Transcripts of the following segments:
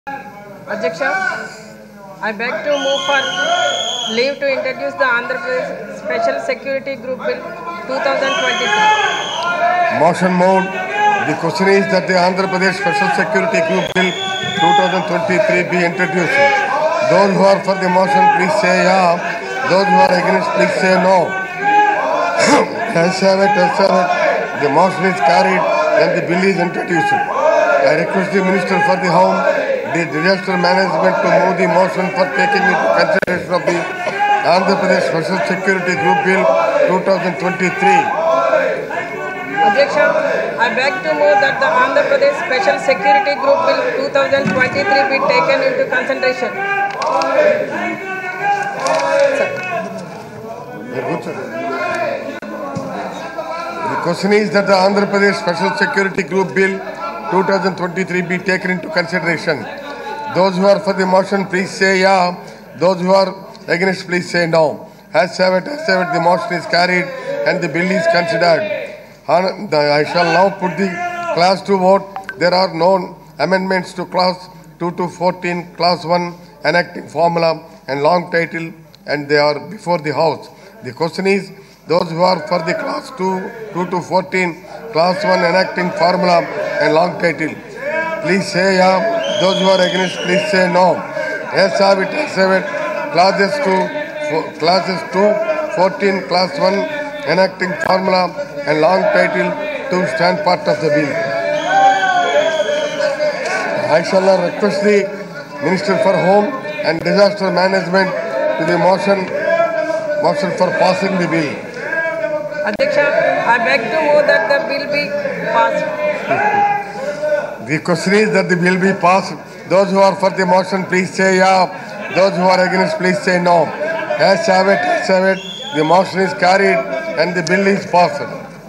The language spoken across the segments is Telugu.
Adyaksha, I beg to move for leave to introduce the Andhra Pradesh Special Security Group Bill 2023. Motion moved. The question is that the Andhra Pradesh Special Security Group Bill 2023 be introduced. Those who are for the motion, please say yeah. Those who are against, please say no. As have it, as have it. The motion is carried and the bill is introduced. I request the Minister for the Home, the Disaster Management to move the motion for taking into consideration of the Andhra Pradesh Special Security Group Bill 2023. Adyaksha, I beg to move that the Andhra Pradesh Special Security Group Bill 2023 be taken into consideration. Very good, sir. The question is that the Andhra Pradesh Special Security Group Bill 2023 be taken into consideration. Those who are for the motion, please say yeah. Those who are against, please say no. As have it, as have it, the motion is carried and the bill is considered. Hon- the- I shall now put the class to vote. There are no amendments to class 2 to 14, class 1 enacting formula and long title and they are before the house. The question is, those who are for the class 2, 2 to 14, class 1 enacting formula and long title, please say yeah. Those who are against, please say no. Yes, have it, yes, have it. Classes 2, fo- classes 2, 14, class 1 enacting formula and long title to stand part of the bill. I shall now request the Minister for Home and Disaster Management to the motion, motion for passing the bill. Adyaksha, I beg to move that the bill be passed. The question is that the bill be passed. Those who are for the motion, please say yeah. Those who are against, please say no. As have it, as have it. The motion is carried and the bill is passed.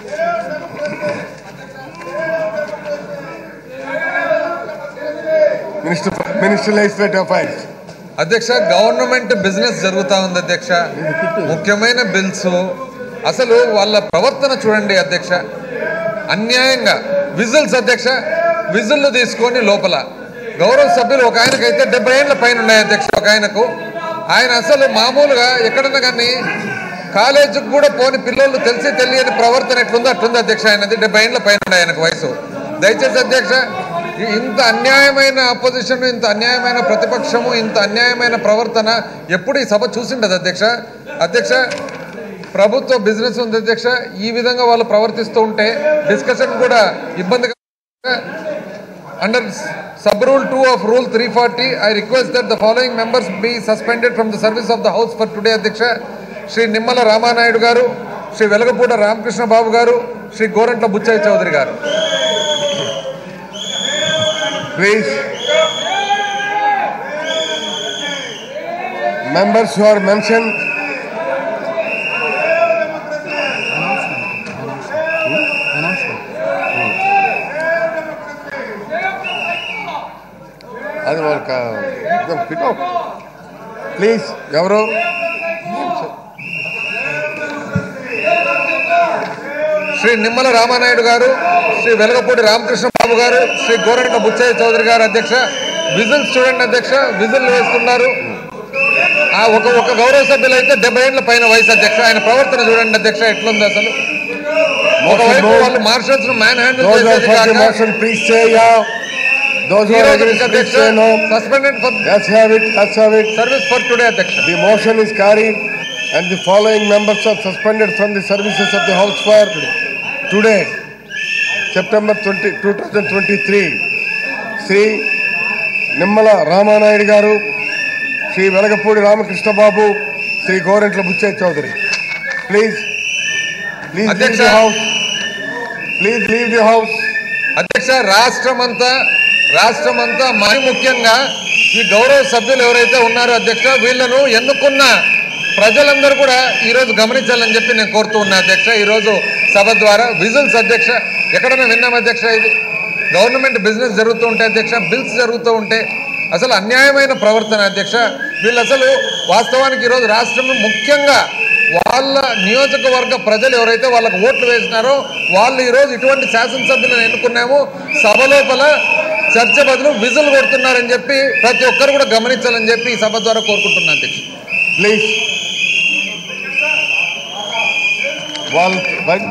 Minister, for- Minister Legislative Affairs. అధ్యక్ష గవర్నమెంట్ బిజినెస్ జరుగుతూ ఉంది అధ్యక్ష ముఖ్యమైన బిల్స్ అసలు వాళ్ళ ప్రవర్తన చూడండి అధ్యక్ష అన్యాయంగా విజిల్స్ అధ్యక్ష విజిల్లు తీసుకొని లోపల గౌరవ సభ్యులు ఒక ఆయనకైతే డెబ్బై ఏళ్ళ పైన ఉన్నాయి అధ్యక్ష ఒక ఆయనకు ఆయన అసలు మామూలుగా ఎక్కడన్నా కానీ కాలేజీకి కూడా పోని పిల్లలు తెలిసి తెలియని ప్రవర్తన ఎట్లుందో అట్లుంది అధ్యక్ష ఆయనది డెబ్బై ఏళ్ళ పైన ఉన్నాయి ఆయనకు వయసు దయచేసి అధ్యక్ష ఈ- ఇంత అన్యాయమైన అపోజిషన్ ఇంత అన్యాయమైన ప్రతిపక్షము ఇంత అన్యాయమైన ప్రవర్తన ఎప్పుడు ఈ సభ చూసిండదు అధ్యక్ష అధ్యక్ష ప్రభుత్వ బిజినెస్ ఉంది అధ్యక్ష ఈ విధంగా వాళ్ళు ప్రవర్తిస్తూ ఉంటే డిస్కషన్ కూడా ఇబ్బందిగా under sub rule two of rule three forty I request that the following members be suspended from the service of the house for today అధ్యక్ష శ్రీ నిమ్మల రామానాయుడు గారు శ్రీ వెలగపూట రామకృష్ణ బాబు గారు శ్రీ గోరంట్ల బుచ్చయ్య చౌదరి గారు Please. Members who are mentioned. అది వాళ్ళకి పిట్ ప్లీజ్ ఎవరు శ్రీ నిమ్మల రామానాయుడు గారు శ్రీ వెలగపూడి రామకృష్ణ బాబు గారు శ్రీ గోరంట్ల బుచ్చయ్య చౌదరి గారు అధ్యక్ష విజిల్స్ చూడండి అధ్యక్ష విజిల్ వేస్తున్నారు ఆ ఒక ఒక గౌరవ సభ్యులు అయితే డెబ్బై ఏళ్ల పైన వయసు అధ్యక్ష ఆయన ప్రవర్తన చూడండి అధ్యక్ష ఎట్లుంది అసలు ఒకవైపు వాళ్ళు marshals man handle Those are చేసేది for the కాక motion, please say yeah. Those who ఈ are రోజు against, please అధ్యక్ష say no. Suspended for Let's have it, let's have it. Service for today అధ్యక్ష The motion is carried and the following members are suspended from the services of the House for today, September 20, 2023. Sri Nimmala Ramanayadu Garu, Sri Velagapudi Ramakrishna Babu, Sri Gorentla Buchay Chaudhary. Please, please leave the Adhyaksha. house. Please leave the house. అధ్యక్ష రాష్ట్రమంతా రాష్ట్రమంతా మరి ముఖ్యంగా ఈ గౌరవ సభ్యులు ఎవరైతే ఉన్నారో అధ్యక్ష వీళ్ళను ఎన్నుకున్న ప్రజలందరూ కూడా ఈరోజు గమనించాలని చెప్పి నేను కోరుతూ ఉన్నా అధ్యక్ష ఈరోజు సభ ద్వారా విజిల్స్ అధ్యక్ష ఎక్కడైనా విన్నాం అధ్యక్ష ఇది గవర్నమెంట్ బిజినెస్ జరుగుతూ ఉంటే అధ్యక్ష బిల్స్ జరుగుతూ ఉంటే అసలు అన్యాయమైన ప్రవర్తన అధ్యక్ష వీళ్ళు అసలు వాస్తవానికి ఈరోజు రాష్ట్రం ముఖ్యంగా వాళ్ళ నియోజకవర్గ ప్రజలు ఎవరైతే వాళ్ళకు ఓట్లు వేసినారో వాళ్ళు ఈరోజు ఇటువంటి శాసనసభ్యులను ఎన్నుకున్నాము సభ లోపల చర్చ బదులు విజులు కొడుతున్నారని చెప్పి ప్రతి ఒక్కరు కూడా గమనించాలని చెప్పి ఈ సభ ద్వారా కోరుకుంటున్నాను అధ్యక్ష ప్లీజ్ వాళ్ళు బయట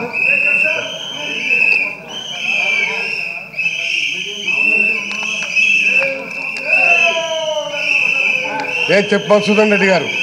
ఏం చెప్పాలి సుధన్ రెడ్డి గారు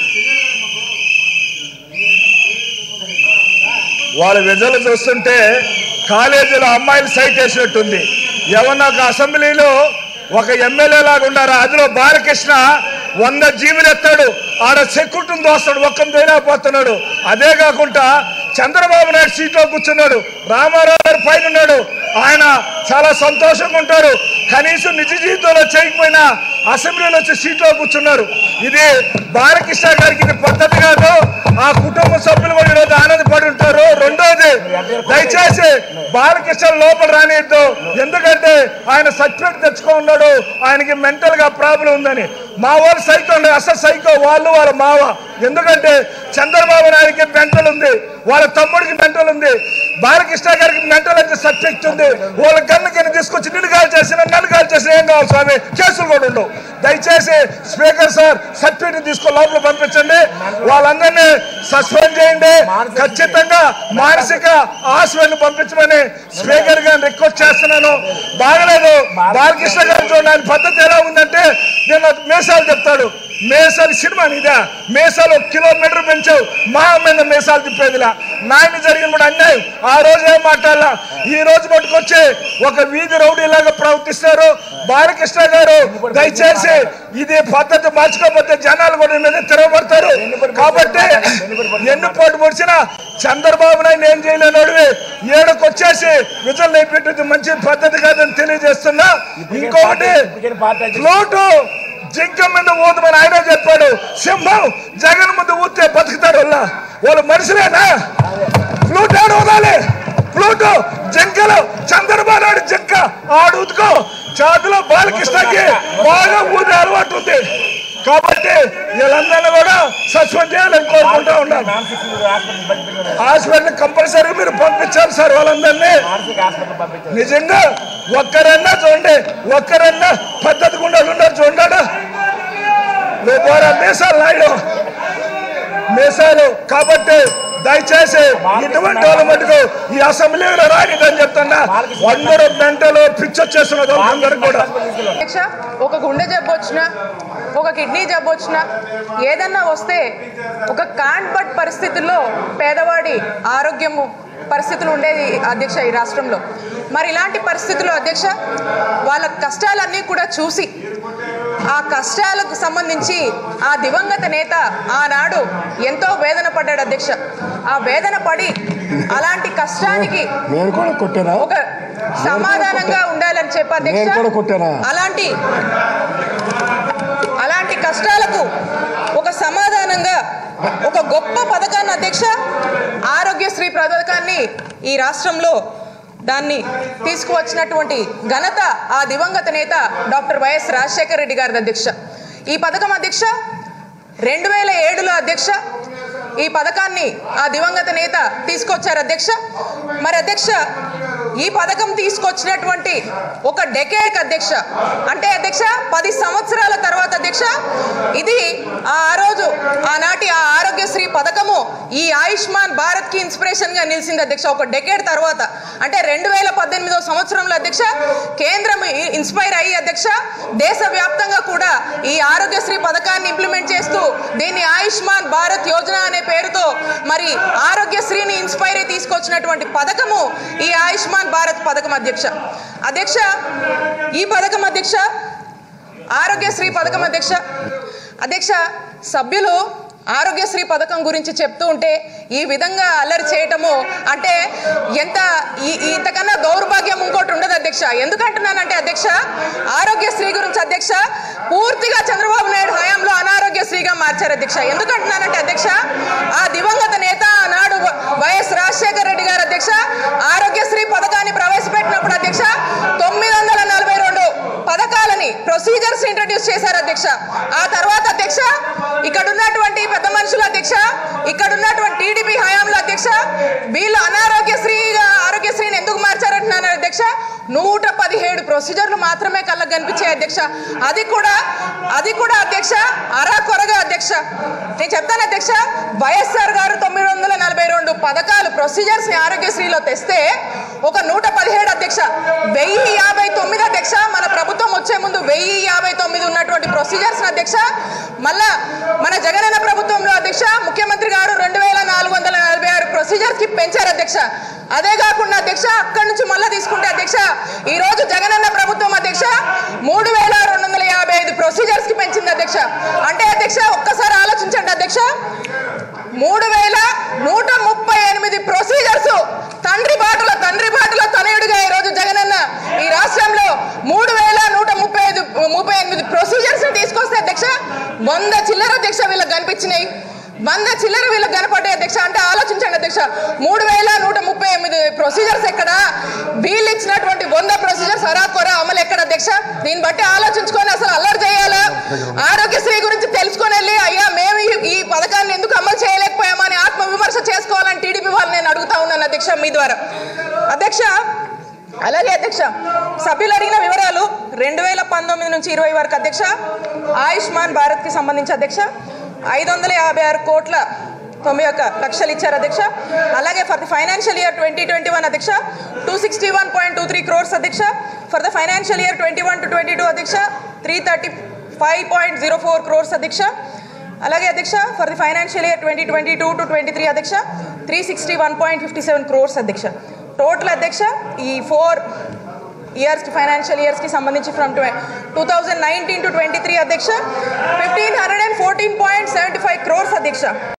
వాళ్ళ విజలు చూస్తుంటే కాలేజీలో అమ్మాయిలు సైట్ వేసినట్టుంది ఎవరన్నా ఒక అసెంబ్లీలో ఒక ఎమ్మెల్యే లాగా ఉన్నారు అందులో బాలకృష్ణ వంద జీవులు ఎత్తాడు ఆడ సెక్యూరిటీని దోస్తాడు ఒక్కని తేలేకపోతున్నాడు అదే కాకుండా చంద్రబాబు నాయుడు సీట్లో కూర్చున్నాడు రామారావు గారు పైన ఉన్నాడు ఆయన చాలా సంతోషంగా ఉంటారు కనీసం నిజ జీవితంలో చేయకపోయినా అసెంబ్లీలో వచ్చి సీట్లో కూర్చున్నారు ఇది బాలకృష్ణ గారికి ఇది పద్ధతి కాదు ఆ కుటుంబ సభ్యులు కూడా ఈరోజు ఆనందపడి ఉంటారు రెండోది దయచేసి బాలకృష్ణ లోపల రానియద్దు ఎందుకంటే ఆయన సర్టిఫికేట్ తెచ్చుకో ఉన్నాడు ఆయనకి మెంటల్ గా ప్రాబ్లం ఉందని మా వాళ్ళు సైకో ఉండే అసలు సైకో వాళ్ళు వాళ్ళ మావ ఎందుకంటే చంద్రబాబు నాయుడికి మెంటల్ ఉంది వాళ్ళ తమ్ముడికి మెంటల్ ఉంది బాలకృష్ణ గారికి మెంటల్ అయితే సబ్జెక్ట్ ఉంది వాళ్ళ గన్ను కింద తీసుకొచ్చి నిన్ను కాల్ చేసిన నన్ను కాల్ చేసిన ఏం కావాలి స్వామి కేసులు కూడా ఉండవు దయచేసి స్పీకర్ సార్ సర్టిఫికేట్ తీసుకొని లోపల పంపించండి వాళ్ళందరినీ సస్పెండ్ చేయండి ఖచ్చితంగా మానసిక హాస్పిటల్ పంపించమని స్పీకర్ గారిని రిక్వెస్ట్ చేస్తున్నాను బాగలేదు బాలకృష్ణ గారు చూడండి ఆయన పద్ధతి ఎలా ఉందంటే నేను మేసాలు చెప్తాడు మేసాలు సినిమా ఇదా మేసాలు ఒక కిలోమీటర్ పెంచావు మా మీద మేసాలు తిప్పేదిలా నాయన జరిగిన కూడా అన్యాయం ఆ రోజు ఏం మాట్లాడాల ఈ రోజు పట్టుకొచ్చి ఒక వీధి రౌడీలాగా ప్రవర్తిస్తారు బాలకృష్ణ గారు దయచేసి ఇది పద్ధతి మార్చుకోకపోతే జనాలు కూడా ఈ మీద తిరగబడతారు కాబట్టి ఎన్ని పోటు పొడిచినా చంద్రబాబు నాయుడు ఏం చేయలేనోడివి ఏడుకు వచ్చేసి విజువల్ నేర్పెట్టేది మంచి పద్ధతి కాదని తెలియజేస్తున్నా ఇంకొకటి ఫ్లూటు జింక మీద ఊదమని ఆయన చెప్పాడు సింహం జగన్ ముందు ఊతే బతుకుతారు వాళ్ళ వాళ్ళు మనుషులేనా ఫ్లూట్ ఆడు ఊదాలి ఫ్లూట్ జింకలు చంద్రబాబు నాయుడు జింక ఆడు ఊదుకో చేతిలో బాలకృష్ణకి బాగా ఊదే అలవాటు ఉంది కాబట్టి వీళ్ళందరినీ కూడా సస్పెండ్ చేయాలని కోరుకుంటా ఉన్నాను హాస్పిటల్ కంపల్సరీ మీరు పంపించాలి సార్ వాళ్ళందరినీ నిజంగా ఒక్కరన్నా చూడండి ఒక్కరన్నా పద్ధతి గుండా ఉన్నారు చూడండి ద్వారా మీసాలు నాయుడు మీసాలు కాబట్టి దయచేసి ఇటువంటి వాళ్ళ మటుకు ఈ అసెంబ్లీలో రానిదని చెప్తున్నా అందరూ మెంటలు పిచ్చొచ్చేస్తున్నారు అందరూ కూడా అధ్యక్ష ఒక గుండె జబ్బు వచ్చినా ఒక కిడ్నీ జబ్బు వచ్చినా ఏదన్నా వస్తే ఒక కాంట్ బట్ పరిస్థితుల్లో పేదవాడి ఆరోగ్యము పరిస్థితులు ఉండేది అధ్యక్ష ఈ రాష్ట్రంలో మరి ఇలాంటి పరిస్థితుల్లో అధ్యక్ష వాళ్ళ కష్టాలన్నీ కూడా చూసి ఆ కష్టాలకు సంబంధించి ఆ దివంగత నేత ఆనాడు ఎంతో వేదన పడ్డాడు అధ్యక్ష ఆ వేదన పడి అలాంటి కష్టానికి నేను కూడా కొట్టారా ఒక సమాధానంగా ఉండాలని చెప్పి అధ్యక్ష నేను కూడా కొట్టానా? అలాంటి అలాంటి కష్టాలకు ఒక సమాధానంగా ఒక గొప్ప పథకాన్ని అధ్యక్ష ఆరోగ్యశ్రీ పథకాన్ని ఈ రాష్ట్రంలో దాన్ని తీసుకువచ్చినటువంటి ఘనత ఆ దివంగత నేత డాక్టర్ వైఎస్ రాజశేఖర రెడ్డి గారి అధ్యక్ష ఈ పథకం అధ్యక్ష రెండు వేల ఏడులో అధ్యక్ష ఈ పథకాన్ని ఆ దివంగత నేత తీసుకొచ్చారు అధ్యక్ష మరి అధ్యక్ష ఈ పథకం తీసుకొచ్చినటువంటి ఒక డెకేడ్ అధ్యక్ష అంటే అధ్యక్ష పది సంవత్సరాల తర్వాత అధ్యక్ష ఇది ఆ రోజు ఆనాటి ఆ ఆరోగ్యశ్రీ పథకము ఈ ఆయుష్మాన్ భారత్ కి ఇన్స్పిరేషన్ గా నిలిచింది అధ్యక్ష ఒక డెకేడ్ తర్వాత అంటే రెండు వేల పద్దెనిమిదో సంవత్సరంలో అధ్యక్ష కేంద్రం ఇ- ఇన్స్పైర్ అయ్యి అధ్యక్ష దేశవ్యాప్తంగా కూడా ఈ ఆరోగ్యశ్రీ పథకాన్ని ఇంప్లిమెంట్ చేస్తూ దీన్ని ఆయుష్మాన్ భారత్ యోజన అనే పేరుతో మరి ఆరోగ్యశ్రీని ఇన్స్పైర్ అయ్యి తీసుకొచ్చినటువంటి పథకము ఈ ఆయుష్మాన్ భారత్ పథకం అధ్యక్ష అధ్యక్ష ఈ పథకం అధ్యక్ష ఆరోగ్యశ్రీ పథకం అధ్యక్ష అధ్యక్ష సభ్యులు ఆరోగ్యశ్రీ పథకం గురించి చెప్తూ ఉంటే ఈ విధంగా అల్లరి చేయటము అంటే ఎంత ఈ ఈ ఇంతకన్నా దౌర్భాగ్యం ఇంకోటి ఉండదు అధ్యక్ష ఎందుకంటున్నానంటే అధ్యక్ష ఆరోగ్యశ్రీ గురించి అధ్యక్ష పూర్తిగా చంద్రబాబు నాయుడు హయాంలో అనారోగ్యశ్రీగా మార్చారు అధ్యక్ష ఎందుకంటున్నానంటే అధ్యక్ష ఆ దివంగత నేత ఆనాడు వైఎస్ రాజశేఖర రెడ్డి గారు అధ్యక్ష ఆరోగ్యశ్రీ పథకాన్ని ప్రవేశపెట్టినప్పుడు అధ్యక్ష తొమ్మిది వందల నలభై రెండు పథకాలని ప్రొసీజర్స్ ఇంట్రడ్యూస్ చేశారు అధ్యక్ష ఆ తర్వాత అధ్యక్ష ఇక్కడ ఉన్నటువంటి పెద్ద మనుషులు అధ్యక్ష ఇక్కడ ఉన్నటువంటి టీడీపీ హయాంలో అధ్యక్ష వీళ్ళు అనారోగ్యశ్రీగా ఆరోగ్యశ్రీని ఎందుకు మార్చారంటున్నాను అధ్యక్ష అధ్యక్ష నూట పదిహేడు ప్రొసీజర్లు మాత్రమే కళ్ళకు కనిపించాయి అధ్యక్ష అది కూడా అది కూడా అధ్యక్ష అరాకొరగా అధ్యక్ష నేను చెప్తాను అధ్యక్ష వైఎస్ఆర్ గారు తొమ్మిది వందల నలభై రెండు పథకాలు ప్రొసీజర్స్ ని ఆరోగ్యశ్రీలో తెస్తే ఒక నూట పదిహేడు అధ్యక్ష వెయ్యి యాభై తొమ్మిది అధ్యక్ష మన ప్రభుత్వం వచ్చే ముందు వెయ్యి యాభై తొమ్మిది ఉన్నటువంటి ప్రొసీజర్స్ అధ్యక్ష మళ్ళా మన జగనన్న ప్రభుత్వంలో అధ్యక్ష ముఖ్యమంత్రి గారు రెండు వేల నాలుగు వందల నలభై ఆరు ప్రొసీజర్స్ కి పెంచారు అధ్యక్ష అదే కాకుండా అధ్యక్ష అక్కడి నుంచి మళ్ళీ తీసుకుంటే అధ్యక్ష ఈ రోజు జగనన్న ప్రభుత్వం అధ్యక్ష మూడు వేల రెండు వందల యాభై ఐదు ప్రొసీజర్స్ కి పెంచింది అధ్యక్ష అంటే అధ్యక్ష ఒక్కసారి ఆలోచించండి అధ్యక్ష మూడు వేల నూట ముప్పై ఎనిమిది ప్రొసీజర్స్ తండ్రి బాటలో తండ్రి బాటలో తనయుడిగా ఈ రోజు జగనన్న ఈ రాష్ట్రంలో మూడు వేల నూట ముప్పై ఐదు ముప్పై ఎనిమిది ప్రొసీజర్స్ తీసుకొస్తే అధ్యక్ష వంద చిల్లర అధ్యక్ష వీళ్ళకి కనిపించినాయి వంద చిల్లర వీళ్ళకి కనపడ్డాయి అధ్యక్ష అంటే ఆలోచించండి అధ్యక్ష మూడు వేల నూట ముప్పై ఎనిమిది ప్రొసీజర్స్ ఎక్కడ వీళ్ళు ఇచ్చినటువంటి వంద ప్రొసీజర్స్ అరాకొర అమలు ఎక్కడ అధ్యక్ష దీన్ని బట్టి ఆలోచించుకొని అసలు అల్లరి చేయాలా ఆరోగ్యశ్రీ గురించి తెలుసుకొని వెళ్ళి అయ్యా మేము ఈ- ఈ పథకాన్ని ఎందుకు అమలు చేయలేకపోయామని ఆత్మ విమర్శ చేసుకోవాలని టీడీపీ వాళ్ళు నేను అడుగుతా ఉన్నాను అధ్యక్ష మీ ద్వారా అధ్యక్ష అలాగే అధ్యక్ష సభ్యులు అడిగిన వివరాలు రెండు వేల పంతొమ్మిది నుంచి ఇరవై వరకు అధ్యక్ష ఆయుష్మాన్ భారత్కి సంబంధించి అధ్యక్ష ఐదు వందల యాభై ఆరు కోట్ల తొమ్మిది ఒక్క లక్షలు ఇచ్చారు అధ్యక్ష అలాగే for the financial year twenty twenty one అధ్యక్ష two sixty one point two three crores అధ్యక్ష for the financial year twenty one to twenty two అధ్యక్ష three thirty five point zero four crores అధ్యక్ష అలాగే అధ్యక్ష for the financial year twenty twenty two to twenty three అధ్యక్ష three sixty one point fifty seven crores అధ్యక్ష టోటల్ అధ్యక్ష ఈ ఫోర్ ఇయర్స్కి ఫైనాన్షియల్ ఇయర్స్కి సంబంధించి from two thousand nineteen to twenty three అధ్యక్ష fifteen hundred and fourteen point seventy five crores అధ్యక్ష